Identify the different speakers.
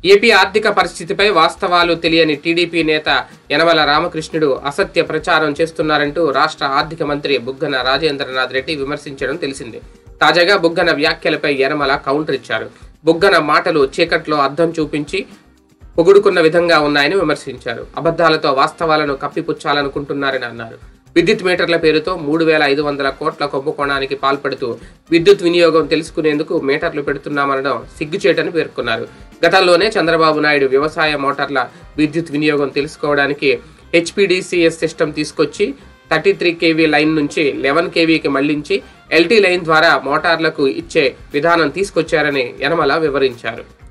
Speaker 1: AP ఆర్థిక పరిస్థితిపై వాస్తవాలు తెలియని టీడీపీ నేత యనమల రామకృష్ణుడు అసత్య ప్రచారం చేస్తున్నారంటూ రాష్ట్ర ఆర్థిక మంత్రి బుగ్గన రాజేంద్రనాథ్ రెడ్డి విమర్శించడం తెలిసిందే తాజాగా బుగ్గన వ్యాఖ్యలపై యనమల కౌంటర్ ఇచ్చారు బుగ్గన మాటలు చీకట్లో అద్దం చూపించి పొగుడుకున్న విధంగా ఉన్నాయని విమర్శించారు అబద్ధాలతో వాస్తవాలను కప్పిపుచ్చాలనుకుంటున్నారని అన్నారు విద్యుత్ మీటర్ల పేరుతో మూడు వేల ఐదు వందల కోట్ల కుంభకోణానికి పాల్పడుతూ విద్యుత్ వినియోగం తెలుసుకునేందుకు మీటర్లు పెడుతున్నామనడం సిగ్గుచేటని పేర్కొన్నారు గతంలోనే చంద్రబాబు నాయుడు వ్యవసాయ మోటార్ల విద్యుత్ వినియోగం తెలుసుకోవడానికి హెచ్పిడిసిఎస్ సిస్టమ్ తీసుకొచ్చి థర్టీ త్రీ కేవీ లైన్ నుంచి లెవెన్ కేవీకి మళ్లించి ఎల్టీ లైన్ ద్వారా మోటార్లకు ఇచ్చే విధానం తీసుకొచ్చారని యనమల వివరించారు